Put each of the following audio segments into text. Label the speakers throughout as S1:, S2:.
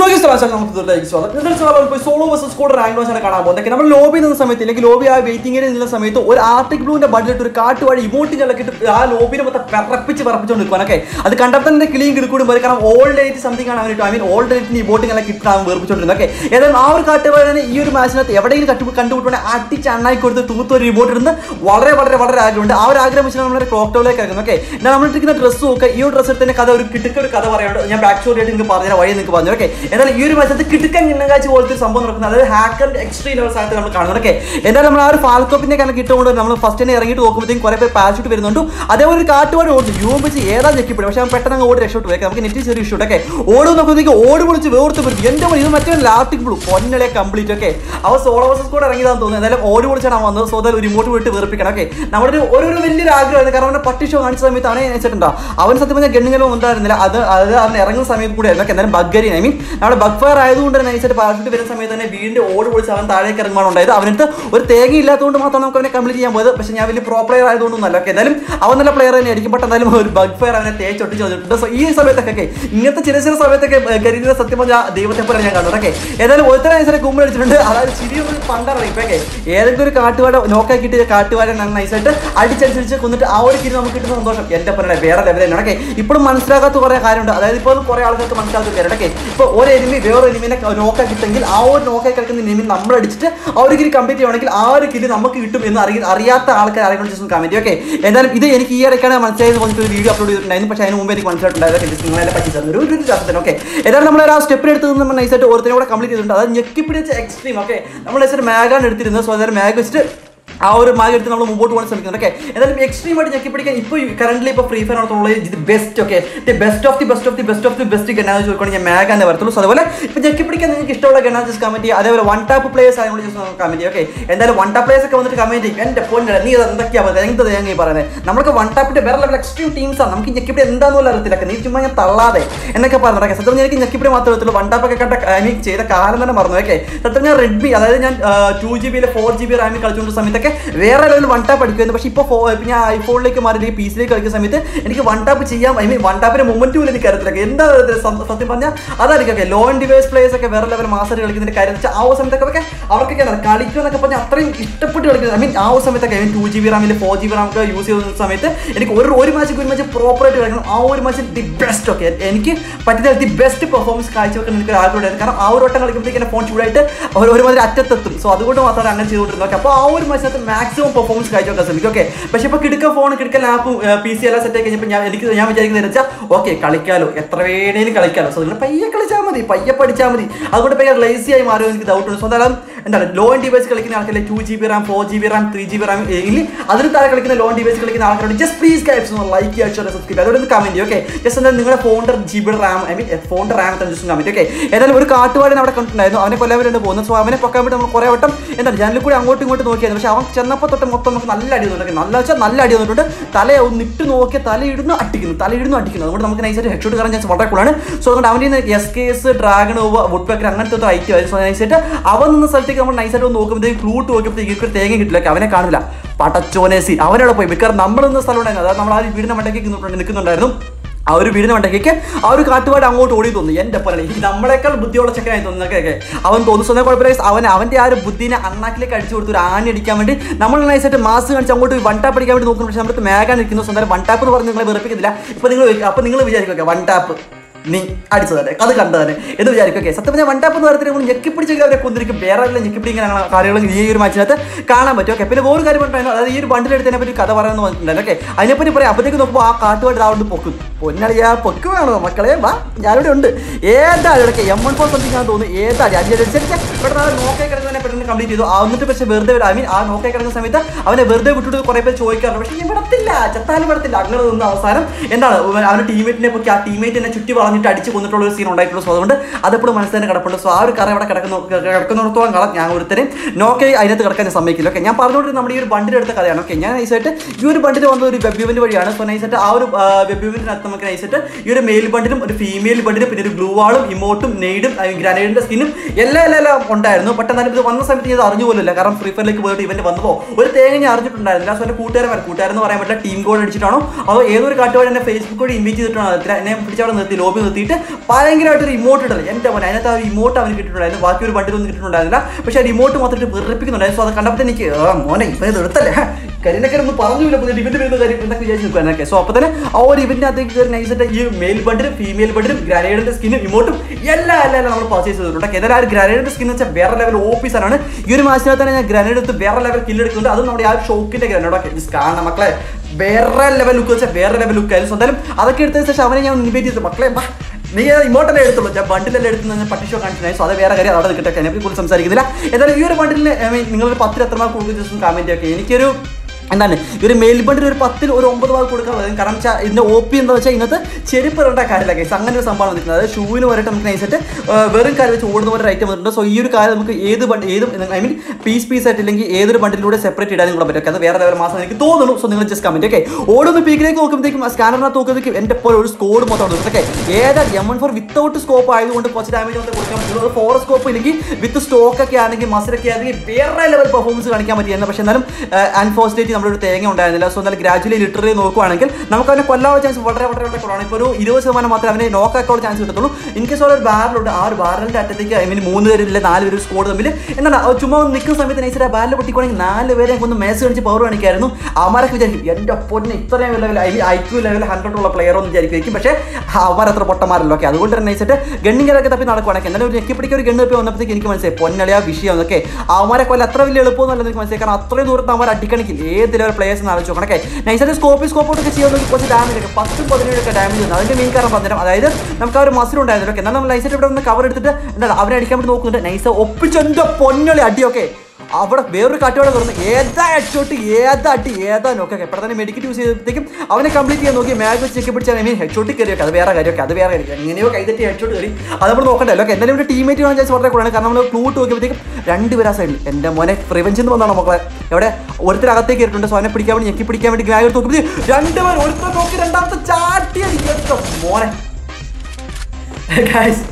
S1: solo versus squad rank മാച്ചാണ് കാണാൻ പോകുന്നത് നമ്മൾ ലോബി നിന്ന സമയത്ത് അല്ലെങ്കിൽ ലോബി ആ വെയിറ്റിംഗിൽ നിന്ന സമയത്ത് ഒരു ആർട്ടിക് ബ്ലൂവിന്റെ ബഡ്ജറ്റ് ഒരു കാട്ടുവാഴി ഇമോട്ടിങ് ഇളക്കിട്ട് ആ ലോബിനെ മൊത്തം പിറപ്പിച്ച് പിറപ്പിച്ചുകൊണ്ട് നിൽക്കുവാനൊക്കെ അത് കണ്ടപ്പോൾ തന്നെ ക്ലീൻ കിടക്കൂടി വരും കാരണം ഓൾഡ് എയ്റ്റ് സംതിങ് ആണ് അവന് ഐ മീൻ ഓൾഡ് എയ്റ്റിന് ഇമോട്ടിങ് ഇളക്കി ഇട്ട് അവൻ വേർപ്പിച്ചുകൊണ്ടിരുന്നത് ഓക്കെ ഏതായാലും ആ ഒരു കാട്ടുവാഴിനെ ഈ ഒരു മാച്ചിനകത്ത് എവിടെയെങ്കിലും കണ്ടു കണ്ടുപിട്ടുണ്ടെങ്കിൽ അടിച്ച് അണ്ണായി കൊടുത്ത് തൂത്ത് ഒരു റിമോട്ട് ഇടുന്ന വളരെ വളരെ വളരെ ആഗ്രഹമുണ്ട് ആ ഒരു ആഗ്രഹം വെച്ചാൽ നമ്മുടെ ക്ലോക്ക് ടോളിലേക്ക് ഇറങ്ങുന്നത് ഓക്കെ എന്നാൽ നമ്മൾ ഇട്ടിരിക്കുന്ന ഡ്രസ്സ് നോക്കുക ഈ ഒരു ഡ്രസ്സ് എടുത്തതിന്റെ കഥ ഒരു കിട്ടുക്ക ഒരു കഥ പറയാനുണ്ട് ഞാൻ ബാക്ക് സ്റ്റോറി ആയിട്ട് നിങ്ങൾക്ക് പറഞ്ഞ വഴി നിങ്ങൾക്ക് പറഞ്ഞു ഓക്കെ എന്നാൽ ഈ ഒരു മത്സരത്തിൽ കിട്ടുക്കൻ കിണ്ണങ്കാഴ്ച പോലത്തെ ഒരു സംഭവം നടക്കുന്നത് അതായത് ഹാക്കറിന്റെ എക്സ്ട്രീം ലെവൽ സ്ഥലത്ത് നമ്മൾ കാണുന്നത് ഓക്കെ എന്നാൽ നമ്മൾ ആ ഒരു ഫാൽക്കോപ്പിന്റെ കണക്ക് കിട്ടുകൊണ്ട് നമ്മൾ ഫസ്റ്റ് തന്നെ ഇറങ്ങിയിട്ട് നോക്കുമ്പോഴത്തേക്കും കുറെ പേര് പാരഷൂട്ട് വരുന്നുണ്ട് അതേപോലെ ഒരു കാട്ടുപാട് ഓടുന്നു യു വെച്ച് ഏതാ ഞെക്കിപ്പെടും പക്ഷെ അവൻ പെട്ടെന്ന് അങ്ങ് ഓടി രക്ഷപ്പെട്ടു പോയി നമുക്ക് നെറ്റ് ചെറിയ ഇഷ്യൂ ഒക്കെ ഓടും നോക്കുമ്പോഴത്തേക്ക് ഓടി വിളിച്ച് വേർത്ത് വരും എന്റെ മോനെ, ഇത് മറ്റേ ലാറ്റിക് ബ്ലൂ പൊന്നലെ കംപ്ലീറ്റ് ഒക്കെ അവ സോളോ വേഴ്സസ് കൂടെ ഇറങ്ങിയതാന്ന് തോന്നുന്നു എന്തായാലും ഓടി വിളിച്ചാണ് അവൻ വന്നത് സോ അതായത് റിമോട്ട് വിട്ട് വെറുപ്പിക്കണം ഓക്കെ നമ്മുടെ ഒരു ഒരു ഒരു വലിയൊരു ആഗ്രഹമായിരുന്നു കാരണം അവനെ പട്ടി ഷോ കാണിച്ച സമയത്ത് അവനെ വെച്ചിട്ടുണ്ടോ അവൻ സത്യം പറഞ്ഞാൽ ഗണ്ണിങ്ങലും ഉണ്ടായിരുന്നില്ല അത് അത് അവൻ ഇറങ്ങുന്ന സമയത്ത് കൂടെ ആയിരുന്നു എന്തായാലും ബഗ്ഗരി ഐ മീൻ നമ്മുടെ ബഗ് ഫയർ ആയതുകൊണ്ട് തന്നെ നൈസായിട്ട് പാർട്ടിട്ട് വരുന്ന സമയത്ത് തന്നെ വീടിന്റെ ഓട് പൊളിച്ച് അവൻ താഴേക്ക് ഇറങ്ങുമ്പോൾ ഉണ്ടായത് അവനടുത്ത് ഒരു തേങ്ങ ഇല്ലാത്തതുകൊണ്ട് മാത്രമാണ് നമുക്ക് അവനെ കംപ്ലീറ്റ് ചെയ്യാൻ പോയത് പക്ഷേ ഞാൻ വലിയ പ്രോ പ്ലെയർ ആയതുകൊണ്ടൊന്നല്ല ഓക്കെ എന്തായാലും അവൻ നല്ല പ്ലെയർ തന്നെ ആയിരിക്കും ബട്ട് എന്തായാലും ഒരു ബഗ് ഫയർ അവനെ തേച്ചൊട്ടിച്ച് വന്നിട്ടുണ്ട് സോ ഈ സമയത്തൊക്കെ okay, ഇങ്ങനത്തെ ചില ചില സമയത്തൊക്കെ കരുതുന്ന സത്യം പറഞ്ഞാൽ ദൈവത്തെ പോലെ ഞാൻ കണ്ടത് ഓക്കെ ഏതായാലും ഒരുത്തരം നൈസായിട്ട് കുമ്പ് അടിച്ചിട്ടുണ്ട് അതായത് ചിരി ഒരു പണ്ടാണ് ഇപ്പൊ ഓക്കെ ഏതെങ്കിലും ഒരു കാട്ടുവാട നോക്കാക്കിയിട്ട് കാട്ടുവാട നൈസായിട്ട് അടിച്ചടിച്ചടിച്ച് കൊന്നിട്ട് ആ ഒരു കിരി നമുക്ക് കിട്ടുന്ന സന്തോഷം എന്റെ പറഞ്ഞ വേറെ ലെവൽ തന്നെയാണ് ഓക്കെ ഇപ്പോഴും മനസ്സിലാക്കാത്ത കുറെ കാര്യമുണ്ട് അതായത് ഇപ്പോൾ കുറെ ആൾക്കാർക്ക് മനസ്സിലാക്കാത്ത കാര്യം ഓക്കെ ഇപ്പൊ ഒരു എനിമി വേറെ എനിമിനെ നോക്കാക്കിട്ടെങ്കിൽ ആ ഒരു നോക്കായി കിടക്കുന്ന എനിമി നമ്മൾ അടിച്ചിട്ട് ആ ഒരു കിരി കംപ്ലീറ്റ് ചെയ്യുകയാണെങ്കിൽ ആ ഒരു കിരി നമുക്ക് കിട്ടും എന്ന് അറിയ അറിയാത്ത ആൾക്കാർ ആരെങ്കിലും ജസ്റ്റ് കമന്റ് ഓക്കെ എന്തായാലും ഇത് എനിക്ക് ഈ ഇടയ്ക്കാണ് മനസ്സിലായത് പറഞ്ഞിട്ട് ഒരു വീഡിയോ അപ്ലോഡ് ചെയ്തിട്ടുണ്ടായിരുന്നു പക്ഷേ അതിന് മുമ്പ് എനിക്ക് മനസ്സിലായിട്ടുണ്ടായിരുന്നു നിങ്ങളെ പറ്റി തരുന്ന ഒരു ഒരു ചാപ്റ്റർ ഓക്കെ ഏതായാലും നമ്മൾ ആ സ്റ്റെപ്പിൽ എടുത്ത് നമ്മൾ നൈസായിട്ട് ഓരോരുത്തരും കൂടെ കംപ്ലീറ്റ് ചെയ്തിട്ടുണ്ട് അത് ഞെക്കിപ്പിടിച്ച എക്സ്ട്രീം ഓക്കെ നമ്മൾ നൈസായിട്ട് മാഗാണ് എടുത്തിരുന്നത് സോ അതായത് മാഗ് വെച്ചിട്ട് ആ ഒരു മാഗ് എടുത്ത് നമ്മൾ മുമ്പോട്ട് പോകാൻ ശ്രമിക്കുന്നത് ഓക്കെ എന്തായാലും എക്സ്ട്രീം ആയിട്ട് ഞെക്കി പിടിക്കാൻ ഇപ്പോൾ കറന്റ് ഇപ്പോൾ ഫ്രീ ഫയർ ആണെന്നുള്ളത് ഇത് best okay the best of the best of the best of the best ഗണ്ണാന്ന് ചോദിക്കുകയാണെങ്കിൽ ഞാൻ മാഗ് എന്ന് വരത്തുള്ളൂ സോ അതുപോലെ ഇപ്പോൾ ഞെക്കി പിടിക്കാൻ നിങ്ങൾക്ക് ഇഷ്ടമുള്ള ഗണ്ണാ ജസ്റ്റ് കമന്റ് ചെയ്യുക അതേപോലെ വൺ ടാപ്പ് പ്ലേയേഴ്സ് ആയതുകൊണ്ട് ജസ്റ്റ് കമന്റ് ചെയ്യുക ഓക്കെ എന്തായാലും വൺ ടാപ്പ് പ്ലേയേഴ്സ് ഒക്കെ വന്നിട്ട് കമന്റ് ചെയ്യും എൻ്റെ പൊന്നെ നീ ഇത് എന്തൊക്കെയാ പറയുന്നത് എന്ത് തേങ്ങ ഈ പറയുന്നത് നമുക്ക് വൺ ടാപ്പിന്റെ വേറെ ലെവൽ എക്സ്ട്രീം ടീംസ് ആണ് നമുക്ക് ഞെക്കിപ്പിടി എന്താണെന്ന് പോലും അറിയത്തില്ല നീ ചുമ്മാ ഞാൻ തള്ളാതെ എന്നൊക്കെ പറഞ്ഞിട്ട് സത്യം പറഞ്ഞാൽ എനിക്ക് ഞെക്കിപ്പിടി മാത്രമേ അറിയത്തുള്ളൂ വൺ ടാപ്പ് ഒക്കെ കണ്ട ഐ മീൻ ചെയ്ത കാലം തന്നെ മറന്നു ഓക്കെ സത്യം ഞാൻ റെഡ്മി അതായത് ഞാൻ ടു ജി ബിയിലെ ഫോർ ജി ബി റാമിൽ കളിച്ചുകൊണ്ട സമയത്തൊക്കെ വേറെ ലെവൽ വൺ ടാപ്പ് അടിക്കുമായിരുന്നു പക്ഷേ ഇപ്പോൾ ഫോ ഇപ്പം ഞാൻ ഐഫോണിലേക്ക് മാറി പി സിയിലേക്ക് കളിക്കുന്ന സമയത്ത് എനിക്ക് വൺ ടാപ്പ് ചെയ്യാം ഐ മീൻ വൺ ടാപ്പിന്റെ മൊമെന്റ് പോലും എനിക്ക് അറിയത്തില്ല എന്താ ഇത് സം- സത്യം പറഞ്ഞാൽ അതായിരിക്കും ഓക്കെ ലോൺ ഡിവൈസ് പ്ലേയേഴ്സ് ഒക്കെ വേറെ ലെവൽ മാസ്റ്റർ കളിക്കുന്നതിന്റെ കാര്യം എന്ന് വെച്ചാൽ ആ ഒരു സമയത്തൊക്കെ ഒക്കെ അവർക്കൊക്കെ എന്താണ് കളിക്കുക എന്നൊക്കെ പറഞ്ഞാൽ അത്രയും ഇഷ്ടപ്പെട്ട് കളിക്കുന്നത് ഐ മീൻ ആ ഒരു സമയത്തൊക്കെ I mean two G B റാമിൽ ഫോർ ജി ബി റാം ഒക്കെ യൂസ് ചെയ്യുന്ന സമയത്ത് എനിക്ക് ഒരു ഒരു മാച്ച് ഒരു മാച്ച് പ്രോപ്പറായിട്ട് കളിക്കണം ആ ഒരു മാച്ച് ദി ബെസ്റ്റ് ഒക്കെ എനിക്ക് പറ്റുന്ന ദി ബെസ്റ്റ് പെർഫോമൻസ് കാഴ്ചവെക്കാൻ എനിക്ക് ഒരു ആഗ്രഹമുണ്ടായിരുന്നു കാരണം ആ ഒരു വട്ടം കളിക്കുമ്പോഴത്തേക്ക് എൻ്റെ ഫോൺ ചൂടായിട്ട് ഒരു ഒരുമാതിരി അറ്റത്തെത്തും സോ അതുകൊണ്ട് മാത്രമാണ് അങ്ങനെ ചെയ്തുകൊണ്ടിരുന്നത് ഓക്കെ അപ്പോൾ ആ ഒരു മത്സരത്തിൽ മാക്സിമം പെർഫോമൻസ് കാഴ്ചവെക്കാൻ ശ്രമിക്കും ഓക്കെ പക്ഷേ ഇപ്പോൾ കിടക്ക ഫോൺ കിടക്കൽ ആപ്പും പി സി എല്ലാം സെറ്റ് ആയി കഴിഞ്ഞപ്പോൾ ഞാൻ എനിക്ക് ഞാൻ വിചാരിക്കുന്നത് വെച്ചാൽ ഓക്കെ കളിക്കാലോ എത്ര വേണേലും കളിക്കാലോ സോ നിങ്ങൾ പയ്യെ കളിച്ചാൽ മതി പയ്യെ പഠിച്ചാൽ മതി അതുകൊണ്ട് ഭയങ്കര ലേസി ആയി മാറുമോ എനിക്ക് ഡൗട്ട് ഉണ്ട് സോ അതായത് എന്താണ് ലോൺ ഡിവൈസ് കളിക്കുന്ന ആൾക്കാരെ two G B RAM four G B RAM three G B RAM ഇനി അതിന് താഴെ കളിക്കുന്ന ലോൺ ഡിവൈസ് കളിക്കുന്ന ആൾക്കാരോട് ജസ്റ്റ് പ്ലീസ് ഗൈഡ്സ് ലൈക്ക് ചെയ്യുക ഷെയർ സബ്സ്ക്രൈബ് അതോടെ ഒന്ന് കമന്റ് ഓക്കെ ജസ്റ്റ് എന്തായാലും നിങ്ങളുടെ ഫോണിന്റെ G B RAM I mean ഫോണിന്റെ റാം തന്നെ ജസ്റ്റ് കമന്റ് ഓക്കെ ഏതായാലും ഒരു കാട്ടുപാടിനെ അവിടെ കണ്ടിട്ടുണ്ടായിരുന്നു അവനെ കൊല്ലാൻ വേണ്ടി പോകുന്നത് സോ അവനെ പൊക്കാൻ വേണ്ടി നമ്മൾ കുറെ വട്ടം എന്താണ് ജനലിൽ കൂടി അങ്ങോട്ടും ഇങ്ങോട്ടും നോക്കിയായിരുന്നു പക്ഷെ അവൻ ചെന്നപ്പോൾ തൊട്ട് മൊത്തം നമുക്ക് നല്ല അടി വന്നിട്ടുണ്ട് നല്ല വെച്ചാൽ നല്ല അടി വന്നിട്ടുണ്ട് തല ഒന്ന് ഇട്ട് നോക്കിയ തല ഇടുന്നു അടിക്കുന്നു തല ഇടുന്നു അടിക്കുന്നു അതുകൊണ്ട് നമുക്ക് നൈസായിട്ട് ഹെഡ് ഷോട്ട് കയറാൻ ചാൻസ് വളരെ കൂടുതലാണ് സോ അതുകൊണ്ട് അവൻ്റെ നിന്ന് S K S dragon woodpecker അങ്ങനത്തെ ഒരു ഐറ്റം ആയിരുന്നു സോ നൈസായിട്ട് അവൻ നിന്ന സ്ഥലത്തേക്ക് നമ്മൾ നൈസായിട്ട് ഒന്ന് നോക്കുമ്പോഴത്തേക്ക് ക്ലൂട്ട് നോക്കിയപ്പോഴത്തേക്ക് ഇവർക്ക് തേങ്ങ കിട്ടില്ല അവനെ കാണില്ല പടച്ചോനെ സി അവനവിടെ പോയി മിക്കവാറും നമ്മൾ നിന്ന സ്ഥലം ഉണ്ടായിരുന്നു അതായത് നമ്മൾ ആ ഒരു വീടിന്റെ മണ്ടയ്ക്ക് നിന്നിട്ടുണ്ട് നിൽക്കുന്നുണ്ടായിരുന്നു ആ ഒരു വീടിന് മണ്ടയ്ക്ക് ആ ഒരു കാട്ടുപാട് അങ്ങോട്ട് ഓടി തോന്നുന്നു എൻ്റെ പോലെ ഈ നമ്മളെക്കാൾ ബുദ്ധിയുള്ള ചെക്കനായി തോന്നുന്നൊക്കെ അവൻ തോന്നുന്നു സ്വന്തം കുഴപ്പമില്ല അവൻ അവൻ്റെ ആ ഒരു ബുദ്ധിനെ അണ്ണാക്കിലേക്ക് അടിച്ചു കൊടുത്ത് ഒരു ആണി അടിക്കാൻ വേണ്ടി നമ്മൾ നൈസായിട്ട് മാസ് കാണിച്ച് അങ്ങോട്ട് വൺ ടാപ്പ് അടിക്കാൻ വേണ്ടി നോക്കുന്നു പക്ഷേ നമ്മുടെ മേഘാൻ നിൽക്കുന്നു സ്വന്തം വൺ ടാപ്പ് എന്ന് പറഞ്ഞ് നിങ്ങളെ വെറുപ്പിക്കുന്നില്ല ഇപ്പൊ നിങ്ങൾ അപ്പൊ നിങ്ങൾ വിചാരിക്കും വൺ ടാപ്പ് നീ അടിച്ചതല്ലേ അത് കണ്ടതന്നെ എന്ന് വിചാരിക്കും ഓക്കെ സത്യം പറഞ്ഞാൽ വൺ ടാപ്പ് എന്ന് പറയുന്നത് ഞെക്കിപ്പിടിച്ച് അവരെ കൊന്നിരിക്കും വേറെ എല്ലാം ഞെക്കിപ്പിടി ഇങ്ങനെ കാര്യങ്ങൾ ഈ ഒരു മാച്ചിനകത്ത് കാണാൻ പറ്റും ഓക്കെ പിന്നെ വേറൊരു കാര്യം പറഞ്ഞാൽ അതായത് ഈ ഒരു ബണ്ടിൽ എടുത്തതിനെ പറ്റി കഥ പറയാമെന്ന് പറഞ്ഞിട്ടുണ്ടല്ലോ ഓക്കെ അതിനെപ്പറ്റി പറയാം അപ്പോഴത്തേക്ക് നോക്കുമ്പോൾ ആ കാട്ടുപാട്ട് അവിടെ പൊക്കും പൊന്നളിയാ പൊക്ക് വേണോ മക്കളെ വാ ഞാനിവിടെ ഉണ്ട് ഏതാ ഇടയ്ക്ക് എം വൺ ഫോർ സംതിങ് ആണെന്ന് തോന്നുന്നു ഏതാ അനുസരിച്ച് പെട്ടെന്ന് ആ നോക്കായി കിടക്കുന്നതിനെ പെട്ടെന്ന് കംപ്ലീറ്റ് ചെയ്തു ആ എന്നിട്ട് പക്ഷേ വെറുതെ ഐ മീൻ ആ നോക്കായി കിടക്കുന്ന സമയത്ത് അവനെ വെറുതെ വിട്ടിട്ട് കുറേ പേര് ചോദിക്കാറുണ്ട് പക്ഷേ ഞാൻ വിടത്തില്ല ചത്താലും വിടത്തില്ല അങ്ങനെ നിന്ന് അവസാനം എന്താണ് അവൻ്റെ ടീമേറ്റിനെ പൊക്കി ആ ടീമേറ്റിനെ ചുറ്റി വളഞ്ഞിട്ട് അടിച്ച് കൊന്നിട്ടുള്ള ഒരു സീൻ ഉണ്ടായിട്ടുള്ളൂ സോ അതുകൊണ്ട് അതുകൊണ്ട് മനസ്സിൽ തന്നെ കിടപ്പുണ്ട് സോ ആ ഒരു കറ ഇവിടെ കിടക്കുന്ന കിടക്കുന്നിടത്തോളം കാലം ഞാൻ ഒരുത്തരും നോക്കെ അതിനകത്ത് കിടക്കാൻ ഞാൻ സമ്മതിക്കില്ല ഓക്കെ ഞാൻ പറഞ്ഞുകൊണ്ട് നമ്മുടെ ഈ ഒരു ബണ്ടിലെടുത്ത കഥയാണ് ഓക്കെ ഞാൻ നൈസായിട്ട് ഈ ഒരു ബണ്ടിൽ വന്ന ഒരു വെബ് ഇവന്റ് വഴിയാണ് സോ നൈസായിട്ട് ആ ഒരു വെബ് ഇവന്റിനകത്ത് നമുക്ക് നൈസായിട്ട് ഈ ഒരു മെയിൽ ബണ്ടിലും ഒരു ഫീമെയിൽ ബണ്ടിലും പിന്നെ ഒരു ഗ്ലൂ വാളും ഇമോട്ടും നെയ്ഡും ഗ്രാനൈഡിന്റെ സ്കിന്നും എല്ലാം എല്ലാം എല്ലാം ഉണ്ടായിരുന്നു ബട്ട് എന്നാലും ഇത് വന്ന സമയത്ത് ഞാൻ ഇത് അറിഞ്ഞു പോലില്ല കാരണം ഫ്രീ ഫയറിലേക്ക് പോയിട്ട് ഇവന്റ് വന്നപ്പോൾ ഒരു തേങ്ങ ഞാൻ അറിഞ്ഞിട്ടുണ്ടായിരുന്നില്ല സോ എൻ്റെ കൂട്ടുകാരൻ കൂട്ടുകാരെന്ന് പറയാൻ പറ്റില്ല ടീം കോഡ് അടിച്ചിട്ടാണോ അതോ ഏതൊരു കാട്ടുപാട് എന്നെ ഫേസ്ബുക്ക് വഴി ഇൻവൈറ്റ് ചെയ്തിട്ടാണോ അറിയത്തില്ല എന്നെ പിടിച്ചവിടെ നിർത്തി ലോബി നിർത്തിയിട്ട് ഭയങ്കരമായിട്ട് ഒരു ഇമോട്ട് ഇടല് എൻ്റെ മോനെ അതിനകത്ത് ആ ഒരു ഇമോട്ട് അവന് കിട്ടിയിട്ടുണ്ടായിരുന്നു ബാക്കി ഒരു ബണ്ടിലൊന്നും കിട്ടിയിട്ടുണ്ടായിരുന്നില്ല പക്ഷേ ആ ഇമോട്ട് മാത്രമായിട്ട് വെറുപ്പിക്കുന്നുണ്ടായിരുന്നു സോ അത് കണ്ടപ്പോൾ തന്നെ എനിക്ക് ആ മോനെ ഇപ്പം ഇത് എടുത്തല്ലേ കരിനൊക്കെ ഒന്നും പറഞ്ഞില്ല പുതിയ ഇവന്റ് വരുന്ന കാര്യം എന്നൊക്കെ വിചാരിച്ച് നിൽക്കാനൊക്കെ സോ അപ്പോൾ തന്നെ ആ ഒരു ഇവന്റിനകത്തേക്ക് കയറി നൈസായിട്ട് ഈ മെയിൽ ബണ്ടിലും ഫീമെയിൽ ബണ്ടിലും ഗ്രാനേഡിന്റെ സ്കിന്നും ഇമോട്ടും എല്ലാം എല്ലാം എല്ലാം നമ്മൾ പർച്ചേസ് ചെയ്തിട്ടുണ്ട് ഏതായാലും ആ ഒരു ഗ്രാനേഡിന്റെ സ്കിൻ വെച്ചാൽ വേറെ ലെവൽ ഓഫീസറാണ് ഈ ഒരു മാച്ചിനകത്ത് തന്നെ ഞാൻ ഗ്രാനേഡ് എടുത്ത് വേറെ ലെവൽ കില്ല് എടുക്കുന്നുണ്ട് അതും നമ്മുടെ ആ ഒരു ഷോക്കിന്റെ ഗ്രാനേഡൊക്കെ ജസ്റ്റ് കാണണം മക്കളെ വേറെ ലെവൽ ലുക്ക് വെച്ചാൽ വേറെ ലെവൽ ലുക്ക് ആയിരുന്നു So, എന്തായാലും അതൊക്കെ എടുത്തതിന് ശേഷം അവനെ ഞാൻ ഇൻവൈറ്റ് ചെയ്തു മക്കളെ വാ, നീ ഇമോട്ടല്ലേ എടുത്തുള്ളൂ ഞാൻ ബണ്ടിലെല്ലാം എടുത്ത് ഞാൻ പട്ടിഷോ കാണിച്ചു സോ അത് വേറെ കാര്യം അവിടെ നിൽക്കട്ടെ അതിനെ കുറിച്ച് സംസാരിക്കുന്നില്ല ഏതായാലും ഈ ഒരു ബണ്ടിൽ നിങ്ങളൊരു പത്തിൽ എത്ര മാർക്ക് കൊടുക്കുന്ന ജസ്റ്റ് കമന്റ് ഒക്കെ എനിക്കൊരു എന്താണ് ഈ ഒരു മെയിൽ ബണ്ടിൽ ഒരു പത്തിൽ ഒരു ഒമ്പത് മാർക്ക് കൊടുക്കാൻ കാരണം വെച്ചാൽ ഇതിന്റെ ഒ പി എന്താ വെച്ചാൽ ഇന്നത്തെ ചെരുപ്പ് ഇടേണ്ട കാര്യമില്ല കേസ് അങ്ങനെ ഒരു സംഭവം വന്നിട്ടുണ്ട് അതായത് ഷൂവിന് വരട്ടെ നമുക്ക് നൈസായിട്ട് വെറും കാര്യം വെച്ച് ഓടുന്ന പോലെ ഐറ്റം വന്നിട്ടുണ്ട് സോ ഈ ഒരു കാര്യം നമുക്ക് ഏത് ബണ്ട് ഏതും ഐ മീൻ പീസ് പീസ് ആയിട്ട് ഇല്ലെങ്കിൽ ഏതൊരു ബണ്ടിലൂടെ സെപ്പറേറ്റ് ഇടാനും കൂടെ പറ്റും അത് വേറെ ലെവൽ മാസം എനിക്ക് തോന്നുന്നു സോ നിങ്ങൾ ജസ്റ്റ് കമന്റ് ഓക്കെ ഓടുന്ന പീക്കിലേക്ക് നോക്കുമ്പോഴത്തേക്കും സ്കാനറിനകത്ത് നോക്കുമ്പോഴത്തേക്കും എൻ്റെ പോലെ ഒരു സ്കോഡ് മൊത്തം ഉണ്ട് ഓക്കെ ഏതാ എം ഫോർ വിത്തൗട്ട് സ്കോപ്പ് ആയതുകൊണ്ട് കുറച്ച് ഡാമേജ് മൊത്തം കൊടുക്കാൻ പറ്റുള്ളൂ ഫോർ സ്കോപ്പ് ഇല്ലെങ്കിൽ വിത്ത് സ്റ്റോക്ക് ഒക്കെ ആണെങ്കിൽ മസിലൊക്കെ ആണെങ്കിൽ വേറെ ലെവൽ പെർഫോമൻസ് കാണിക്കാൻ പറ്റിയെന്ന് പക്ഷേ എന്നാലും അൺഫോർച്ചുനേറ്റ്ലി നമ്മുടെ ഒരു തേങ്ങ ഉണ്ടായിരുന്നില്ല സോ എന്നാലും ഗ്രാജുവലി ലിറ്ററലി നോക്കുവാണെങ്കിൽ നമുക്ക് അവനെ കൊല്ലാനുള്ള ചാൻസ് വളരെ വളരെ വളരെ കുറവാണ് ഇപ്പോൾ ഒരു ഇരുപത് ശതമാനം മാത്രമേ അവനെ നോക്ക് ആക്കാനുള്ള ചാൻസ് കിട്ടത്തുള്ളൂ ഇൻ കേസ് ഒരു ബാരലുണ്ട് ആ ഒരു ബാരലിൻ്റെ അറ്റത്തേക്ക് ഐ മീൻ മൂന്ന് പേരില്ല നാല് പേര് സ്കോഡ് തമ്മിൽ എന്താണ് അത് ചുമ്മാ ഒന്ന് നിൽക്കുന്ന സമയത്ത് നൈസിൽ ആ ബാരൽ പൊട്ടിക്കുവാണെങ്കിൽ നാല് പേരെ ഒന്ന് മേസ് കാണിച്ച് പവർ കാണിക്കായിരുന്നു അവന്മാരൊക്കെ വിചാരിക്കും എൻ്റെ പൊന്നെ ഇത്രയും level I mean I Q level hundred ഉള്ള പ്ലെയർ ഒന്നും വിചാരിക്കും പക്ഷേ അവന്മാർ അത്ര പൊട്ടന്മാരല്ലോ ഓക്കെ അതുകൊണ്ട് തന്നെ നൈസിട്ട് ഗണ്ണിങ്ങരൊക്കെ തപ്പി നടക്കുവാണെങ്കിൽ എന്നാലും ഒരു ഞെക്കിപ്പിടിക്ക് ഒരു ഗണ്ണ് തപ്പി വന്നപ്പോഴത്തേക്ക് എനിക്ക് മനസ്സിലായി പൊന്നളിയ വിഷയം എന്നൊക്കെ അവന്മാരെ കൊല്ല അത്ര വലിയ എളുപ്പമൊന്നുമല്ല എനിക്ക് മനസ്സിലായി കാരണം അത്രയും ദൂരത്ത് അവന്മാർ അടിക്കണമെങ്കിൽ ഏത് ലെവൽ പ്ലേയേഴ്സ് എന്ന് ആലോചിച്ച് നോക്കണം ഓക്കെ നൈസായിട്ട് സ്കോപ്പ് സ്കോപ്പ് ഒക്കെ ചെയ്യാൻ നോക്കി കുറച്ച് ഡാമേജ് ഒക്കെ പത്തും പതിനേഴൊക്കെ ഡാമേജ് വന്നു അതിന്റെ മെയിൻ കാരണം പറഞ്ഞുതരാം അതായത് നമുക്ക് ആ ഒരു മസിൽ ഉണ്ടായിരുന്നു ഓക്കെ എന്നാൽ നമ്മൾ നൈസായിട്ട് ഇവിടെ ഒന്ന് കവർ എടുത്തിട്ട് എന്താ അവരെ അടിക്കാൻ വേണ്ടി നോക്കുന്നുണ്ട് നൈസ് ഒപ്പിച്ചെന്റെ പൊന്നളി അടിയൊക്കെ അവിടെ വേറൊരു കാറ്റോടെ തുറന്ന് ഏതാ ഹെഡ്ഷോട്ട് ഏതാ അടി ഏതാ നോക്കാം എപ്പോഴും തന്നെ മെഡിക്കറ്റ് യൂസ് ചെയ്തപ്പോഴത്തേക്കും അവനെ കംപ്ലീറ്റ് ചെയ്യാൻ നോക്കി മാഗ് വെച്ച് ചെക്ക് പിടിച്ചാൽ മീൻ ഹെഡ്ഷോട്ട് കയറിയൊക്കെ അത് വേറെ കാര്യമൊക്കെ അത് വേറെ കാര്യം എങ്ങനെയോ കൈതട്ടി ഹെഡ്ഷോട്ട് കയറി അത് നമ്മൾ നോക്കണ്ടല്ലോ ഓക്കെ എന്തായാലും ഇവിടെ ടീമേറ്റ് കാണാൻ ചാൻസ് വളരെ കൂടുതലാണ് കാരണം നമ്മൾ ക്ലൂട്ട് നോക്കിയപ്പോഴത്തേക്കും രണ്ടുപേരാ സൈഡിൽ എൻ്റെ മോനെ പ്രിവെൻഷൻ എന്ന് വന്നാണ് മക്കളെ എവിടെ ഒരുത്തർ അകത്തേക്ക് കയറിയിട്ടുണ്ട് സോ അവനെ പിടിക്കാൻ വേണ്ടി ഞെക്കി പിടിക്കാൻ വേണ്ടി മാഗ് എടുത്ത് നോക്കിയപ്പോൾ രണ്ടുപേർ ഒരുത്തർ നോക്കി രണ്ടാമത്തെ ചാട്ടിയത് കേട്ടോ മോനെ ഗൈസ്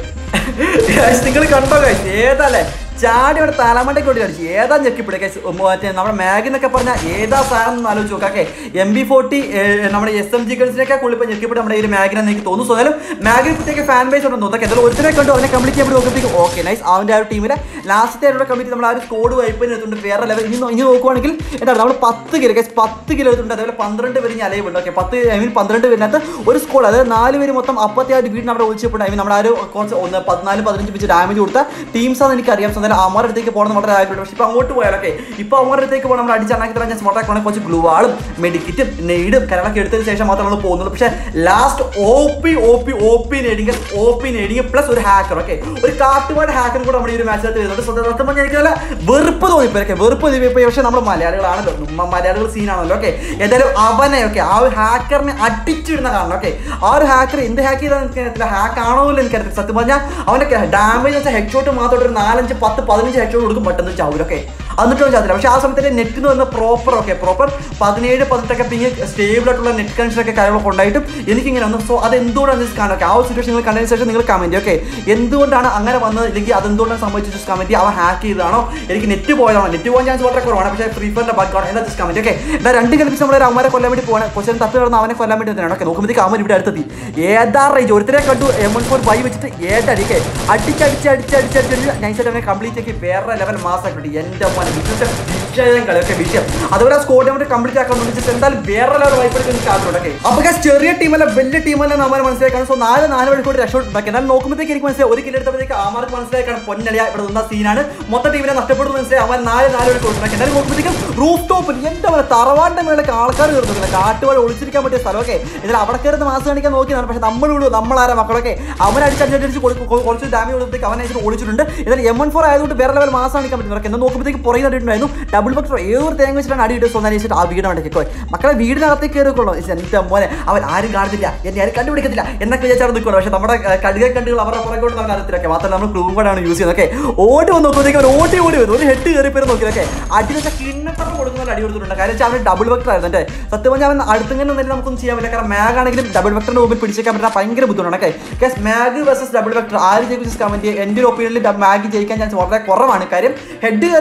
S1: ഗൈസ് നിങ്ങൾ കണ്ടോ ഗൈസ് ഏതല്ലേ ചാടി അവിടെ തലമണ്ടയ്ക്ക് കൊണ്ടി അടിച്ചു ഏതാ ഞെക്കിപ്പിടി ഗൈസ് മറ്റേ നമ്മുടെ മാഗി എന്നൊക്കെ പറഞ്ഞാൽ ഏതാ സാധനം എന്ന് ആലോചിച്ച് നോക്കാം ഓക്കെ എം ബി ഫോർട്ടി നമ്മുടെ എസ് എം ജി ഗൺസിനൊക്കെ കുളിപ്പം ഞെക്കിപ്പിടി നമ്മുടെ ഈ ഒരു മാഗിനെ എനിക്ക് തോന്നുന്നു സോ എന്നാലും മാഗിന് പ്രത്യേക ഫാൻ ബേസ് ഉണ്ടെന്ന് തോന്നുന്നു എന്തായാലും ഒരുത്തരെ കണ്ടു അവനെ കംപ്ലീറ്റ് ചെയ്യാൻ നോക്കുമ്പോഴത്തേക്ക് ഓക്കെ നൈസ് അവൻ്റെ ആ ഒരു ടീമിലെ ലാസ്റ്റ് ആയിട്ട് കംപ്ലീറ്റ് നമ്മൾ ആ ഒരു സ്കോഡ് വൈപ്പിന് എടുത്തുകൊണ്ട് വേറെ ലെവൽ ഇനി നോ- ഇനി നോക്കുവാണെങ്കിൽ എന്താണ് നമ്മൾ പത്ത് കിലോ ഗൈസ് പത്ത് കിലോ എടുത്തിട്ടുണ്ട് അതേപോലെ പന്ത്രണ്ട് പേര് ഞാൻ അലയുണ്ട് ഓക്കെ പത്ത് ഐ മീൻ പന്ത്രണ്ട് പേരിനകത്ത് ഒരു സ്കോഡ് അതായത് നാല് പേര് മൊത്തം അപ്പത്തെ ആ ഒരു വീടിന് അവിടെ ഒളിച്ചപ്പോൾ ഐ മീൻ നമ്മുടെ ആ ഒരു കുറച്ച് ഒന്ന് പതിനാല് പതിനഞ്ച് വെച്ച് ഡാമേജ് കൊടുത്ത ടീംസ് ആണെന്ന് എനിക്കറിയാം സോ എന്തായാലും അമ്മയുടെ അടുത്തേക്ക് പോകണം വളരെ ആഗ്രഹമുണ്ട് പക്ഷേ ഇപ്പോൾ അങ്ങോട്ട് പോയാലൊക്കെ ഇപ്പോൾ അമ്മയുടെ അടുത്തേക്ക് പോകണം നമ്മൾ അടിച്ചണക്കി തരാൻ ഞാൻ സ്മോട്ടാക്കി വേണമെങ്കിൽ കുറച്ച് ഗ്ലൂവാളും മെഡിക്കറ്റും നെയ്ഡും കരളൊക്കെ എടുത്തതിന് ശേഷം മാത്രമേ നമ്മൾ പോകുന്നുള്ളൂ പക്ഷേ last O P O P O P nothing O P nothing plus ഒരു ഹാക്കർ ഓക്കെ ഒരു കാട്ടുപാട് ഹാക്കർ കൂടെ നമ്മുടെ ഈ ഒരു മാച്ചിനകത്ത് വരുന്നുണ്ട് സോ സത്യം പറഞ്ഞാൽ എനിക്ക് നല്ല വെറുപ്പ് തോന്നിപ്പോയി വെറുപ്പ് തോന്നിപ്പോയി പക്ഷേ നമ്മൾ മലയാളികളാണല്ലോ നമ്മ മലയാളികൾ സീനാണല്ലോ ഓക്കെ എന്തായാലും അവനെ ഒക്കെ ആ ഒരു ഹാക്കറിനെ അടിച്ചിടുന്ന കാണണം ഓക്കെ ആ ഒരു ഹാക്കർ എന്ത് ഹാക്ക് ചെയ്താൽ എനിക്കറിയത്തില്ല ഹാക്ക് ആണോ എന്ന് എനിക്കറിയത്തില്ല സത്യം പറഞ്ഞാൽ അവൻ്റെ ഡാമേജ് വെച്ചാൽ ഹെഡ് ഷോട്ട് മാത്രമായിട്ട് ഒരു നാലഞ്ച് പത്ത് പതിനഞ്ച് ഹെഡ് ഷോട്ട് കൊടുക്കും പെട്ടെന്ന് ചാവൂരൊക്കെ എന്നിട്ടും ചാത്തില്ല പക്ഷേ ആ സമയത്ത് നെറ്റ് എന്ന് പറഞ്ഞാൽ പ്രോപ്പർ ഓക്കെ പ്രോപ്പർ പതിനേഴ് പതിനെട്ടൊക്കെ പിങ് സ്റ്റേബിൾ ആയിട്ടുള്ള നെറ്റ് കണക്ഷൻ ഒക്കെ കാര്യങ്ങളൊക്കെ ഉണ്ടായിട്ടും എനിക്കിങ്ങനെ വന്നു സോ അത് എന്തുകൊണ്ടാണ് ജസ്റ്റ് കാണാം ആ ഒരു സിറ്റുവേഷൻ നിങ്ങൾ കണ്ടതിന് ശേഷം നിങ്ങൾ കമൻറ്റ് ഓക്കെ എന്തുകൊണ്ടാണ് അങ്ങനെ വന്നത് ഇല്ലെങ്കിൽ അതെന്തുകൊണ്ടാണ് സംഭവിച്ചത് ജസ്റ്റ് കമൻറ്റ് അവൻ ഹാക്ക് ചെയ്തതാണോ എനിക്ക് നെറ്റ് പോയതാണോ നെറ്റ് പോകാൻ ചാൻസ് വളരെ കുറവാണ് പക്ഷേ ഫ്രീ ഫയറിന്റെ ബാക്കാണ് എന്താ ജസ്റ്റ് കമൻറ്റ് ഓക്കെ എന്താ രണ്ട് കളിപ്പിച്ച് നമ്മൾ ഒരു അമ്മരെ കൊല്ലാൻ വേണ്ടി പോകണം കുറച്ച് തപ്പി നടന്ന് അവനെ കൊല്ലാൻ വേണ്ടി തന്നെയാണ് ഓക്കെ നോക്കുമ്പോഴത്തേക്ക് അവൻ ഇവിടെ അടുത്തെത്തി ഏതാ റേഞ്ച് ഒരുത്തരെ കണ്ടു എം വൺ ഫോർ ബൈ വെച്ചിട്ട് ഏതടിക്കെ അടിച്ചടിച്ച് അടിച്ച് അടിച്ച് നൈസായിട്ട് അവനെ കംപ്ലീറ്റ് ആക്കി വേറെ ലെവൽ മാസം കിട്ടി എൻ്റെ മോനെ വിഷയം വിഷയം കളിയൊക്കെ വിഷയം അതുപോലെ സ്കോഡ് നമ്മൾ കംപ്ലീറ്റ് ആക്കാൻ വേണ്ടി എന്തായാലും വേറെ ലെവൽ വൈപ്പെടുക്കാൻ എനിക്ക് ആഗ്രഹമുണ്ട് ഓക്കെ അപ്പൊ guys, ചെറിയ ടീമല്ല വലിയ ടീമല്ല നമ്മൾ മനസ്സിലാക്കണം സോ നാല് നാല് മണിക്കൂർ രക്ഷപ്പെട്ടു എന്നാൽ നോക്കുമ്പോഴത്തേക്ക് എനിക്ക് മനസ്സിലായി ഒരു കിലോ എടുത്തപ്പോഴത്തേക്ക് ആമാർക്ക് മനസ്സിലാക്കണം പൊന്നളിയ ഇവിടെ നിന്ന സീനാണ് മൊത്തം ടീമിനെ നഷ്ടപ്പെടുന്നു മനസ്സിലായി അവൻ നാല് നാല് മണിക്കൂർ ഉണ്ടാക്കി എന്നാലും നോക്കുമ്പോഴത്തേക്കും റൂഫ് ടോപ്പിൽ എൻ്റെ പോലെ തറവാടിന്റെ മേലേക്ക് ആൾക്കാർ കയറുന്നില്ല കാട്ടുവാഴ ഒളിച്ചിരിക്കാൻ പറ്റിയ സ്ഥലമൊക്കെ ഇതിൽ അവിടെ കയറുന്ന മാസം കാണിക്കാൻ നോക്കിയതാണ് പക്ഷെ നമ്മൾ വിടും നമ്മളാരാ മക്കളൊക്കെ അവൻ അടിച്ചടിച്ചടിച്ച് കുറച്ച് ഡാമേജ് കൊടുത്തേക്ക് അവൻ അടിച്ചിട്ട് ഒളിച്ചിട്ടുണ്ട് എന്നാൽ എം വൺ ഫോർ ആയതുകൊണ്ട് വേറെ ലെവൽ മാസം കാണിക്കാൻ പറ്റുന്നവർക്ക് എന്ന് നോക്കുമ്പോഴത്തേക്ക് പുറകെ നടിയിട്ടുണ്ടായിരുന്നു ഡബിൾ ബക്ടർ ഏതൊരു തേങ്ങ വെച്ചിട്ടാണ് അടി ഇട്ട് സ്വന്തം വെച്ചിട്ട് ആ വീട് അവിടെ കേട്ടോ മക്കളെ വീടിനകത്തേക്ക് കയറിക്കൊള്ളൂ എൻ്റെ മോനെ അവൻ ആരും കാണത്തില്ല എന്നെ ആരും കണ്ടുപിടിക്കത്തില്ല എന്നൊക്കെ വിചാരിച്ചാണ് നിൽക്കുള്ളൂ പക്ഷേ നമ്മുടെ കടുക കണ്ടുകൾ അവരുടെ പുറകോട്ട് നമ്മൾ അറിയത്തില്ലൊക്കെ മാത്രമല്ല നമ്മൾ ക്ലൂം കൂടെയാണ് യൂസ് ചെയ്യുന്നത് ഓക്കെ ഓടി വന്ന് നോക്കുമ്പോഴത്തേക്ക് അവൻ ഓടി ഓടി വരും ഒരു ഹെഡ് കയറി പേര് നോക്കിയതൊക്കെ അടി വെച്ചാൽ കിണ്ണത്തറ കൊടുക്കുന്ന അടി കൊടുത്തിട്ടുണ്ട് കാര്യം വെച്ചാൽ അവൻ ഡബിൾ വെക്ടർ ആയിരുന്നു എൻ്റെ സത്യം പറഞ്ഞാൽ അവൻ അടുത്തിങ്ങനെ നിന്നിട്ട് നമുക്കൊന്നും ചെയ്യാൻ പറ്റില്ല കാരണം മാഗ് ആണെങ്കിലും ഡബിൾ വെക്ടറിന്റെ മുമ്പിൽ പിടിച്ചേക്കാൻ പറ്റുന്ന ഭയങ്കര ബുദ്ധിമുട്ടാണ് okay case mag versus double vector ആര് ജയിക്കും കമന്റ് എൻ്റെ ഒരു ഒപ്പീനിയനിൽ മാഗ് ജയിക്കാൻ ചാൻസ് വളരെ കുറവാണ് കാര്യം ഹെഡ് കയറിയ മാഗ്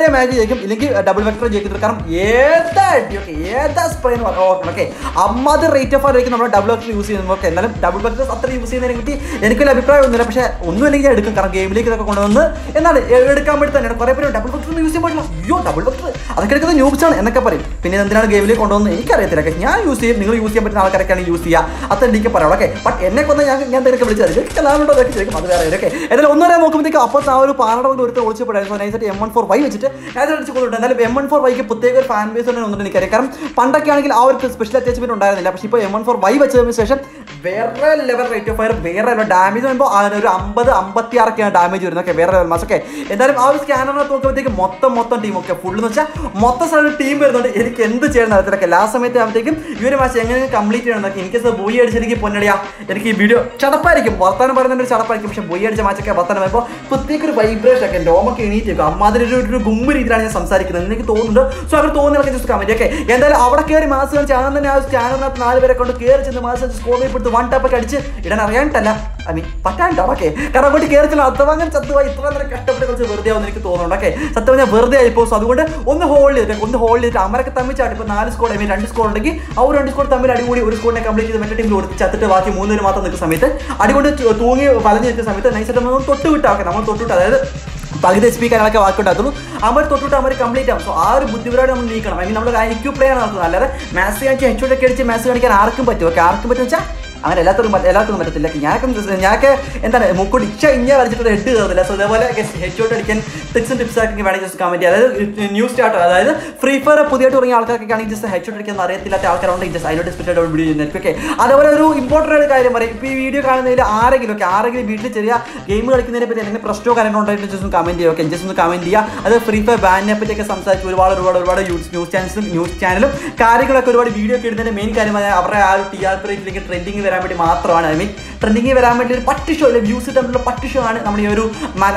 S1: ജയിക്കും ഇല്ലെങ്കിൽ ഡബിൾ വെക്ടർ ജയിക്കും കാരണം ഏതാ അടി ഓക്കെ ഏതാ സ്പ്രേ എന്ന് പറയാം ഓക്കെ ഓക്കെ അമ്മാത് റേറ്റ് ഓഫ് ആയിരിക്കും നമ്മൾ ഡബിൾ വെക്ടർ യൂസ് ചെയ്യുന്നത് ഓക്കെ എന്നാലും ഡബിൾ വെക്ടർ അത്ര യൂസ് ചെയ്യുന്നതിനെ പറ്റി എനിക്കൊരു അഭിപ്രായമൊന്നുമില്ല പക്ഷേ ഒന്നും അല്ലെങ്കിൽ ഞാൻ എടുക്കും കാരണം ഗെയിമിലേക്ക് ഇതൊക്കെ കൊണ്ടുവന്ന് എന്നാണ് എ- എടുക്കാൻ വേണ്ടി തന്നെയാണ് കുറേ പേര് ഡബിൾ വെക്ടർ യൂസ് ചെയ്യാൻ പാടില്ല അയ്യോ ഡബിൾ വെക്ടർ അതൊക്കെ എടുക്കുന്നത് ന്യൂബ്സ് ആണ് എന്നൊക്കെ പറയും പിന്നെ ഇത് എന്തിനാണ് ഗെയിമിലേക്ക് കൊണ്ടുവന്ന് എനിക്കറിയത്തില്ല Okay, ഞാൻ യൂസ് ചെയ്യും നിങ്ങൾ യൂസ് ചെയ്യാൻ പറ്റുന്ന ആൾക്കാരൊക്കെയാണ് യൂസ് ചെയ്യുക അത്ര എനിക്ക് പറയാം ഓക്കെ ബട്ട് എന്നെ കൊന്ന ഞാൻ ഞാൻ എന്തൊക്കെ വിളിച്ചത് കലാമുണ്ടോ അതൊക്കെ ചോദിക്കും അത് വേറെ ഓക്കെ എന്നാലും ഒന്നും വരെ നോക്കുമ്പോഴത്തേക്ക് അപ്പോൾ ആ ഒരു പാറയുടെ കൊണ്ട് ഒരുത്തർ ഒളിച്ചപ്പോഴായിരുന്നു നൈസായിട്ട് എം വൺ ഫോർ വൈ വെച്ചിട്ട് ഞാൻ അടിച്ച് കൊണ്ടുണ്ട് എന്നാലും എം വൺ ഫോർ വൈക്ക് പ്രത്യേക ഒരു ഫാൻ ബേസ് ഉണ്ടെന്ന് എനിക്കറിയാം കാരണം പണ്ടൊക്കെ ആണെങ്കിൽ ആ ഒരു സ്പെഷ്യൽ അറ്റാച്ച്മെന്റ് ഉണ്ടായിരുന്നില്ല പക്ഷേ ഇപ്പോൾ എം വൺ ഫോർ വൈ വെച്ചതിന് ശേഷം വേറെ ലെവൽ റേറ്റ് ഓഫ് ഫയർ വേറെ ലെവൽ ഡാമേജ് വരുമ്പോൾ ഒരു അമ്പത് അമ്പത്തി ആറൊക്കെയാണ് ഡാമേജ് വരുന്നത് ഓക്കെ വേറെ ലെവൽ മാസ് ഒക്കെ എന്തായാലും ആ ഒരു സ്കാനറിനെ നോക്കുമ്പോഴത്തേക്ക് മൊത്തം മൊത്തം ടീം ഒക്കെ ഫുൾ എന്ന് വെച്ചാൽ മൊത്തം സ്ഥലം ടീം വരുന്നുണ്ട് എനിക്ക് എന്ത് ചെയ്യണം നടത്തിലൊക്കെ ലാസ്റ്റ് സമയത്ത് ആകുമ്പോഴത്തേക്കും ഈ ഒരു മാച്ച് എങ്ങനെ കംപ്ലീറ്റ് ചെയ്യണം എന്നൊക്കെ എനിക്ക് ബോയി അടിച്ച് എനിക്ക് പൊന്നടിയാ എനിക്ക് ഈ വീഡിയോ ചടപ്പായിരിക്കും വർത്താനം പറയുന്നതിന്റെ ഒരു ചടപ്പായിരിക്കും പക്ഷേ ബോയി അടിച്ച മാച്ചൊക്കെ വർത്താനം വരുമ്പോൾ പ്രത്യേക ഒരു വൈബ്രേഷൻ ഒക്കെ ലോമൊക്കെ എണീറ്റ് വെക്കും അമ്മാതിരി ഒരു ഒരു ഗുമ്മ രീതിയിലാണ് ഞാൻ സംസാരിക്കുന്നത് എനിക്ക് തോന്നുന്നുണ്ട് സോ അവർ തോന്നുന്നതൊക്കെ ജസ്റ്റ് കമന്റ് ഓക്കെ എന്തായാലും അവിടെ കയറി മാസ് കാണിച്ച് അങ്ങനെ തന്നെ ആ സ്കാനറിനകത്ത് നാല് പേരെ കൊണ്ട് കയറി ചെന്ന് മാസ് സ്കോർ ചെയ്യപ്പെടുത്ത് വൺ ടാപ്പ് ഒക്കെ അടിച്ച് ഇടാൻ അറിയാണ്ടല്ല ഐ മീൻ പറ്റാണ്ടോ ഓക്കെ കാരണം അങ്ങോട്ട് കയറി ചെല്ലാം അഥവാ അങ്ങനെ ചത്തുപോയി ഇത്ര നേരം കഷ്ടപ്പെട്ട് കുറച്ച് വെറുതെ ആവുമെന്ന് എനിക്ക് തോന്നുന്നുണ്ട് ഓക്കെ സത്യം പറഞ്ഞാൽ വെറുതെ ആയിപ്പോൾ സോ അതുകൊണ്ട് ഒന്ന് ഹോൾഡ് ചെയ്തിട്ട് ഒന്ന് ഹോൾഡ് ചെയ്തിട്ട് അമരൊക്കെ തമ്മിൽ ചാടി ഇപ്പോൾ നാല് സ്കോർ ഐ മീൻ രണ്ട് സ്കോർ ഉണ്ടെങ്കിൽ ആ ഒരു രണ്ട് സ്കോർ തമ്മിൽ അടികൂടി ഒരു സ്കോറിനെ കംപ്ലീറ്റ് ചെയ്ത് മറ്റേ ടീമിൽ കൊടുത്ത് ചത്തിട്ട് ബാക്കി മൂന്ന് പേര് മാത്രം നിൽക്കുന്ന സമയത്ത് അടികൊണ്ട് തു- തൂങ്ങി വലഞ്ഞ് നിൽക്കുന്ന സമയത്ത് നൈസായിട്ട് നമ്മൾ തൊട്ട് വിട്ടാക്കാം നമ്മൾ തൊട്ട് വിട്ട് അതായത് പകുതി എച്ച് പി കാര്യങ്ങളൊക്കെ വാക്കുണ്ടാകത്തുള്ളൂ അവർ തൊട്ടിട്ട് അവർ കംപ്ലീറ്റ് ആവും സോ ആ ഒരു ബുദ്ധിപരമായിട്ട് നമ്മൾ നീക്കണം ഐ മീൻ നമ്മൾ ഐക്യു പ്ലേ ആണ് നടത്തുന്നത് അല്ലാതെ മാത്സ് കാണിച്ച് ഹെച്ചോട്ടൊക്കെ അടിച്ച് മാത്സ് കാണിക്കാൻ ആർക്കും പറ്റും ഓക്കെ ആർക്കും പറ്റും വെച്ചാൽ അങ്ങനെ എല്ലാത്തരും പറ്റ- എല്ലാവർക്കും പറ്റത്തില്ല ഞാനൊക്കെ ഞാനൊക്കെ എന്താണ് മുക്കൂടി ഇച്ച ഇഞ്ഞ വരച്ചിട്ട് ഹെഡ് കയറില്ല സോ ഇതേപോലെ ഹെച്ചോട്ട് അടിക്കാൻ ടിപ്സും ടിപ്സ് ഒക്കെ വേണമെങ്കിൽ ജസ്റ്റ് കമന്റ് ചെയ്യാം അതായത് ന്യൂ സ്റ്റാർട്ടർ അതായത് ഫ്രീ ഫയർ പുതിയതായിട്ട് തുടങ്ങിയ ആൾക്കാർക്കൊക്കെ ആണെങ്കിൽ ജസ്റ്റ് ഹെച്ചോട്ട് അടിക്കാൻ അറിയത്തില്ലാത്ത ആൾക്കാരുണ്ടെങ്കിൽ ജസ്റ്റ് അതിനോട് സ്പെഷ്യൽ വീഡിയോ ചെയ്യുന്നതായിരിക്കും ഓക്കെ അതേപോലെ ഒരു ഇമ്പോർട്ടൻ്റ് ആയിട്ട് കാര്യം പറയും ഇപ്പോൾ ഈ വീഡിയോ കാണുന്നതിൽ ആരെങ്കിലും ഒക്കെ ആരെങ്കിലും വീട്ടിൽ ചെറിയ ഗെയിം കളിക്കുന്നതിനെ പറ്റി എന്തെങ്കിലും പ്രശ്നമോ കാര്യങ്ങളോ ഉണ്ടെങ്കിൽ ജസ്റ്റ് ഒന്ന് കമന്റ് ചെയ്യുക ഓക്കെ ജസ്റ്റ് ഒന്ന് കമന്റ് ചെയ്യുക അത് ഫ്രീ ഫയർ ബാനിനെ പറ്റിയൊക്കെ സംസാരിച്ച് ഒരുപാട് ഒരുപാട് ഒരുപാട് ന്യൂസ് ന്യൂസ് ചാനൽസും ന്യൂസ് ചാനലും കാര്യങ്ങളൊക്കെ ഒരുപാട് വീഡിയോ ഒക്കെ ഇടുന്നതിന്റെ മെയിൻ കാര്യമായ അവരുടെ ആ ഒരു ടി ആർ പി റേറ്റിലേക്ക് ട്രെൻഡിങ് വരാൻ വേണ്ടി മാത്രമാണ് ഐ മീൻ ട്രെൻഡിങ് വരാൻ വേണ്ടി ഒരു പട്ട് ഷോ അല്ലെ വ്യൂസ് തമ്മിലുള്ള പട്ട് ഷോ ആണ് നമ്മുടെ ഈ ഒരു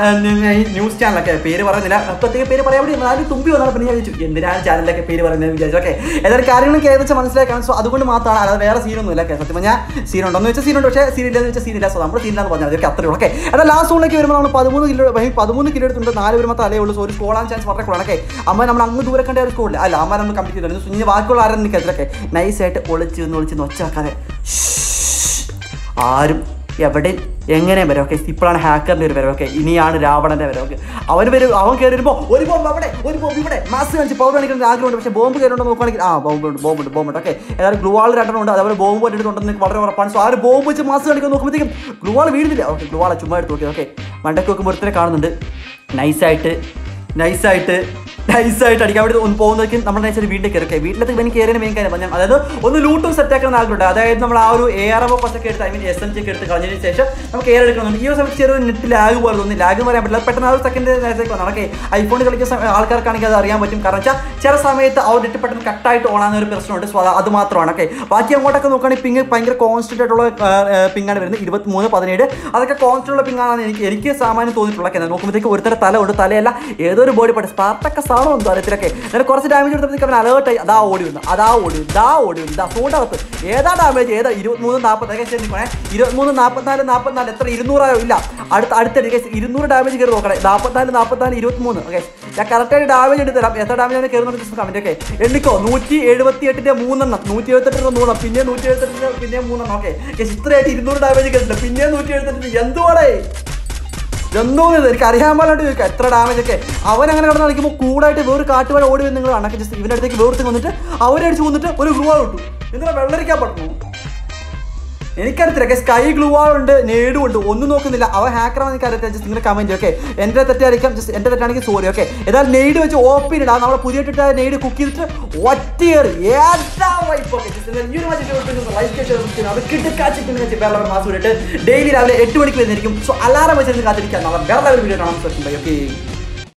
S1: ന്യൂസ് ചാനലൊക്കെ പേര് പറയുന്നില്ല പ്രത്യേക പേര് പറയാൻ വേണ്ടി നാല് തുമ്പി വന്നാൽ പിന്നെ ഞാൻ ചോദിച്ചു എന്തിനാണ് ചാനലിലൊക്കെ പേര് പറയുന്നത് വിചാരിച്ചു ഓക്കെ ഏതായാലും കാര്യങ്ങളൊക്കെ ഏകദേശം മനസ്സിലാക്കാൻ സോ അതുകൊണ്ട് മാത്രമാണ് അല്ലാതെ വേറെ സീനൊന്നും ഇല്ല ഓക്കെ സത്യം പറഞ്ഞാൽ സീൻ ഉണ്ടെന്ന് വെച്ചാൽ സീനുണ്ട് പക്ഷേ സീൻ ഇല്ലെന്ന് വെച്ചാൽ സീനില്ല സോ നമ്മൾ സീനില്ലാന്ന് പറഞ്ഞാൽ അതൊക്കെ അത്രേ ഉള്ളൂ ഓക്കെ എന്നാൽ ലാസ്റ്റ് സോണിലേക്ക് വരുമ്പോൾ നമ്മൾ പതിമൂന്ന് കിലോ പതിമൂന്ന് കിലോ എടുത്തുണ്ട് നാല് പേര് മാത്രം അലേ ഉള്ളൂ സോ ഒരു സ്കോളാൻ ചാൻസ് വളരെ കൂടുതലാണ് ഓക്കെ അമ്മ നമ്മൾ അങ്ങ് ദൂരെ കണ്ട ഒരു സ്കോളില്ല അല്ല അമ്മ നമ്മൾ കംപ്ലീറ്റ് ചെയ്തിട്ടുണ്ട് ഇനി ബാക്കിയുള്ള ആരും നിൽക്കത്തിലൊക്കെ നൈസായിട്ട് ഒളിച്ച് നിന്ന് ഒളിച്ച് നൊച്ചാക്കാതെ ആരും എവിടെ എങ്ങനെ വരും ഓക്കെ ഇപ്പോഴാണ് ഹാക്കറിന്റെ ഒരു വരും ഓക്കെ ഇനിയാണ് രാവണന്റെ വരും ഓക്കെ അവൻ വരും അവൻ കയറി വരുമ്പോൾ ഒരു ബോംബ് അവിടെ ഒരു ബോംബ് ഇവിടെ മാസ് കാണിച്ച് പവർ കാണിക്കുന്ന ആഗ്രഹമുണ്ട് പക്ഷേ ബോംബ് കയറുണ്ടോ നോക്കുകയാണെങ്കിൽ ആ ബോംബ് ഉണ്ട് ബോംബ് ഉണ്ട് ബോംബ് ഉണ്ട് ഓക്കെ ഏതായാലും ഗ്ലൂവാൾ രണ്ടെണ്ണം ഉണ്ട് അതേപോലെ ബോംബ് കൊണ്ടിട്ടുണ്ടെന്ന് എനിക്ക് വളരെ ഉറപ്പാണ് സോ ആ ഒരു ബോംബ് വെച്ച് മാസ് കാണിക്കാൻ നോക്കുമ്പോഴത്തേക്കും ഗ്ലൂവാൾ വീഴുന്നില്ല ഓക്കെ ഗ്ലൂവാളെ ചുമ്മാ എടുത്ത് നോക്കി ഓക്കെ മണ്ടയ്ക്ക് നോക്കുമ്പോൾ ഒരുത്തരെ കാണുന്നുണ്ട് നൈസായിട്ട് നൈസായിട്ട് നൈസായിട്ട് അടിക്കാൻ വേണ്ടി ഒന്ന് പോകുന്നതൊക്കെ നമ്മൾ നൈസായിട്ട് വീട്ടിൽ കയറി ഓക്കെ വീട്ടിലേക്ക് വേണ്ടി കയറിയ മെയിൻ കാര്യം പറഞ്ഞാൽ അതായത് ഒന്ന് ലൂട്ടും സെറ്റ് ആക്കുന്ന ആഗ്രഹമുണ്ട് അതായത് നമ്മൾ ആ ഒരു എ ആർ എം ഒക്കെ എടുത്ത് I mean S M G ഒക്കെ എടുത്ത് കളഞ്ഞതിന് ശേഷം നമുക്ക് എയർ എടുക്കുന്നുണ്ട് ഈ ഒരു സമയത്ത് ചെറിയൊരു നെറ്റ് ലാഗ് പോലെ തോന്നി ലാഗ് പറയാൻ പറ്റില്ല പെട്ടെന്ന് ആ ഒരു സെക്കൻഡ് നേരത്തേക്ക് വന്നു ഓക്കെ ഐഫോണിൽ കളിക്കുന്ന സമയ- ആൾക്കാർക്കാണെങ്കിൽ അത് അറിയാൻ പറ്റും കാരണം വെച്ചാൽ ചില സമയത്ത് ആ ഒരു നെറ്റ് പെട്ടെന്ന് കട്ടായിട്ട് ഓണാകുന്ന ഒരു പ്രശ്നമുണ്ട് സോ അത് അത് മാത്രമാണ് ഓക്കെ ബാക്കി അങ്ങോട്ടൊക്കെ നോക്കുകയാണെങ്കിൽ പിങ് ഭയങ്കര കോൺസ്റ്റന്റ് ആയിട്ടുള്ള പിങ്ങാണ് വരുന്നത് ഇരുപത്തി മൂന്ന് പതിനേഴ് അതൊക്കെ കോൺസ്റ്റന്റ് ഉള്ള പിങ്ങാണെന്ന് എനിക്ക് എനിക്ക് സാമാന്യം തോന്നിയിട്ടുള്ള എന്നാൽ നോക്കുമ്പോഴത്തേക്ക് ഒരുത്തര തല ഉണ്ട് തലയല്ല ഏതോ ഒരു ബോഡി പാർട്ട് സ്പാർട്ടൊക്കെ സാണോ എന്തോ അറിയത്തിലൊക്കെ എന്നാൽ കുറച്ച് ഡാമേജ് എടുത്തപ്പോഴത്തേക്ക് അവൻ അലേർട്ടായി അതാ ഓടി വന്നു അതാ ഓടി വന്നു ദാ ഓടി വന്നു ദാ ഫോണ്ടകത്ത് ഏതാ ഡാമേജ് ഏതാ ഇരുപത്തിമൂന്ന് നാൽപ്പത്തൊക്കെ ശരിക്കണേ ഇരുപത്തിമൂന്ന് നാൽപ്പത്തിനാല് നാൽപ്പത്തിനാല് എത്ര ഇരുന്നൂറായോ ഇല്ല അടുത്ത അടുത്തടി guys, ഇരുന്നൂറ് ഡാമേജ് കയറി നോക്കണേ നാൽപ്പത്തിനാല് നാൽപ്പത്തിനാല് ഇരുപത്തിമൂന്ന് ഓക്കെ ഞാൻ കറക്റ്റായിട്ട് ഡാമേജ് എടുത്ത് തരാം എത്ര ഡാമേജ് ആണ് കയറുന്നത് കമന്റ് ഓക്കെ എണ്ണിക്കോ നൂറ്റി എഴുപത്തി എട്ടിന്റെ മൂന്നെണ്ണം നൂറ്റി എഴുപത്തെട്ടിന്റെ മൂന്നെണ്ണം പിന്നെ നൂറ്റി എഴുപത്തെട്ടിന്റെ പിന്നെ മൂന്നെണ്ണം ഓക്കെ ഇത്രയായിട്ട് ഇരുന്നൂറ് ഡാമേജ് കയറില്ല പിന്നെ നൂറ്റി എഴുപത്തെട്ടിന് എന്തുവാടേ എന്തോ ഇത് എനിക്ക് അറിയാൻ പാടില്ലാണ്ട് ചോദിക്കാം എത്ര ഡാമേജ് ഒക്കെ അവൻ അങ്ങനെ കിടന്ന് കളിക്കുമ്പോൾ കൂടായിട്ട് വേറെ കാട്ടുവാഴ ഓടി വന്ന് നിങ്ങൾ അണക്ക് ജസ്റ്റ് ഇവൻ്റെ അടുത്തേക്ക് വേർത്ത് വന്നിട്ട് അവരടിച്ച് വന്നിട്ട് ഒരു ഗ്ലൂ കിട്ടും എന്തിനാ വെള്ളരിക്കാൻ പറ്റുന്നു എനിക്കറിയത്തില്ല സ്കൈ ഗ്ലൂ ഉണ്ട് നേടും ഉണ്ട് ഒന്നും നോക്കുന്നില്ല അവൻ ഹാക്കറാണെന്ന് എനിക്ക് അറിയത്തില്ല ജസ്റ്റ് നിങ്ങൾ കമന്റ് ഓക്കെ എൻ്റെ തെറ്റായിരിക്കാം ജസ്റ്റ് എൻ്റെ തെറ്റാണെങ്കിൽ സോറി ഓക്കെ ഏതായാലും നെയ്ഡ് വെച്ച് ഓപ്പൺ ഇടാം നമ്മളെ പുതിയ നെയ്ഡ് കുക്ക് ചെയ്തിട്ട് ഒറ്റയേറി ഏതാ വൈപ്പ് ഓക്കെ ജസ്റ്റ് ഈ ഒരു മാച്ച് ലൈക്ക് അത് കിട്ടിക്കാച്ചിട്ട് വേറെ മാസം ഇട്ടിട്ട് ഡെയിലി രാവിലെ എട്ട് മണിക്ക് വരുന്നതായിരിക്കും സോ അലാറം വെച്ചിരുന്ന് കാത്തിരിക്കാം നാളെ വേറെ വീഡിയോ കാണാൻ പറ്റും ഓക്കെ